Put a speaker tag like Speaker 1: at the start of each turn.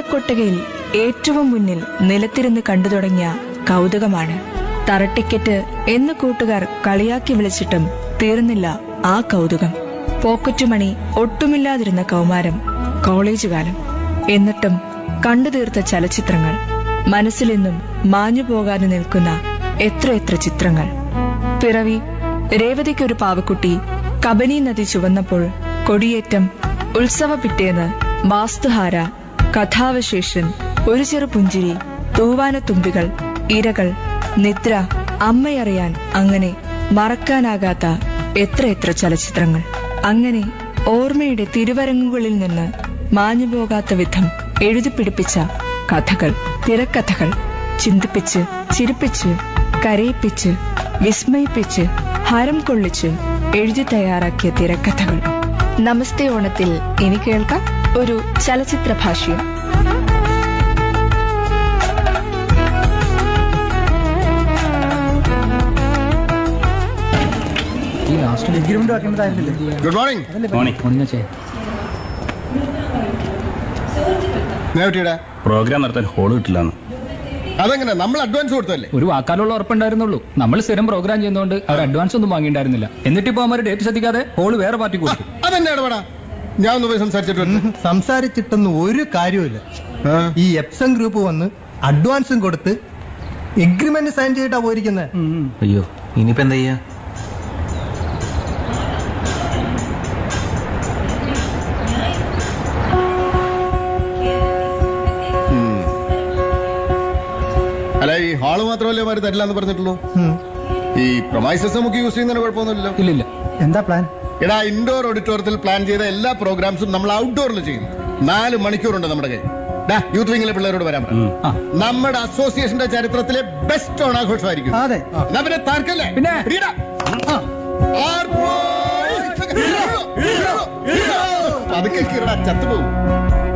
Speaker 1: ആനക്കൊട്ടകയിൽ ഏറ്റവും മുന്നിൽ നിലത്തിരുന്ന് കണ്ടു തുടങ്ങിയ കൗതുകമാണ് തറട്ടിക്കറ്റ് എന്ന് കൂട്ടുകാർ കളിയാക്കി വിളിച്ചിട്ടും തീർന്നില്ല ആ കൗതുകം പോക്കറ്റുമണി ഒട്ടുമില്ലാതിരുന്ന കൗമാരം കോളേജ് കാലം എന്നിട്ടും കണ്ടു തീർത്ത ചലച്ചിത്രങ്ങൾ മനസ്സിലെന്നും മാഞ്ഞു പോകാതെ നിൽക്കുന്ന എത്രയെത്ര ചിത്രങ്ങൾ പിറവി രേവതിക്കൊരു പാവക്കുട്ടി കബനി നദി ചുവന്നപ്പോൾ കൊടിയേറ്റം ഉത്സവ പിറ്റേന്ന് വാസ്തുഹാര കഥാവശേഷൻ ഒരു ചെറു പുഞ്ചിരി തൂവാനത്തുമ്പികൾ ഇരകൾ നിദ്ര അമ്മയറിയാൻ അങ്ങനെ മറക്കാനാകാത്ത എത്രയെത്ര ചലച്ചിത്രങ്ങൾ അങ്ങനെ ഓർമ്മയുടെ തിരുവരങ്ങുകളിൽ നിന്ന് മാഞ്ഞുപോകാത്ത വിധം എഴുതിപ്പിടിപ്പിച്ച കഥകൾ തിരക്കഥകൾ ചിന്തിപ്പിച്ച് ചിരിപ്പിച്ച് കരയിപ്പിച്ച് വിസ്മയിപ്പിച്ച് ഹരം കൊള്ളിച്ച് എഴുതി തയ്യാറാക്കിയ തിരക്കഥകൾ നമസ്തേ ഓണത്തിൽ ഇനി കേൾക്കാം ഒരു ചലച്ചിത്ര ഭാഷ്യം
Speaker 2: ഈ ലാസ്റ്റ്
Speaker 3: എഗ്രിമെന്റ് വെക്കേണ്ടതായിരുന്നില്ലേ
Speaker 4: ഗുഡ് മോർണിംഗ്
Speaker 5: മോർണിംഗ്
Speaker 2: ഒന്നിച്ചേ
Speaker 4: നേവട്ടിയുടെ
Speaker 5: പ്രോഗ്രാം നടത്താൻ ഹോൾ കിട്ടില്ലാന്ന്
Speaker 4: അതെങ്ങനെ നമ്മൾ അഡ്വാൻസ് കൊടുത്തല്ലേ
Speaker 2: ഒരു വാക്കാലുള്ള ഉറപ്പുണ്ടായിരുന്നുള്ളൂ നമ്മൾ സ്ഥിരം പ്രോഗ്രാം ചെയ്യുന്നതുകൊണ്ട് അവർ അഡ്വാൻസ് ഒന്നും വാങ്ങിയിട്ടുണ്ടായിരുന്നില്ല എന്നിട്ട് ഇപ്പൊ അവർ ഡേറ്റ് ശ്രദ്ധിക്കാതെ ഹോള് വേറെ പാർട്ടി കൊടുത്തു
Speaker 4: അതെന്നെ ഇടപെടാ ഞാൻ ഒന്ന് പോയി സംസാരിച്ചിട്ട് വരട്ടെ.
Speaker 3: സംസാരിച്ചിട്ടൊന്നും ഒരു കാര്യമില്ല
Speaker 4: ആ,
Speaker 3: ഈ എപ്സം ഗ്രൂപ്പ് വന്ന് അഡ്വാൻസും കൊടുത്ത് എഗ്രിമെന്റ് സൈൻ ചെയ്തിട്ടാ പോയിരിക്കുന്നത്
Speaker 6: അയ്യോ ഇനിയിപ്പോ എന്താ ചെയ്യാ
Speaker 4: ഉം. അല്ല ഈ ഹാള് മാത്രമല്ലേ മാറി തരില്ല എന്ന് പറഞ്ഞിട്ടുള്ളൂ ഈ പ്രൊമൈസസ് നമുക്ക് യൂസ് ചെയ്യുന്നതിന് കുഴപ്പമൊന്നുമില്ലല്ലോ
Speaker 2: ഇല്ലില്ല
Speaker 3: എന്താ പ്ലാൻ
Speaker 4: എടാ ഇൻഡോർ ഓഡിറ്റോറിയത്തിൽ പ്ലാൻ ചെയ്ത എല്ലാ പ്രോഗ്രാംസും നമ്മൾ ഔട്ട്ഡോറിൽ ചെയ്യും നാല് മണിക്കൂറുണ്ട് നമ്മുടെ കയ്യിൽ ഡാ യൂത്ത് വിംഗിലെ പിള്ളേരോട് വരാൻ പറ.
Speaker 2: ആ
Speaker 4: നമ്മുടെ അസോസിയേഷന്റെ ചരിത്രത്തിലെ ബെസ്റ്റ് ഓണാഘോഷമായിരിക്കും
Speaker 3: അതെ
Speaker 4: എന്നാ പിന്നെ താർക്കല്ലേ
Speaker 2: പിന്നെ?
Speaker 4: പിടിയെടാ. ആർപ്പോ. പതുക്കെ കീറടാ ചത്തുപോകും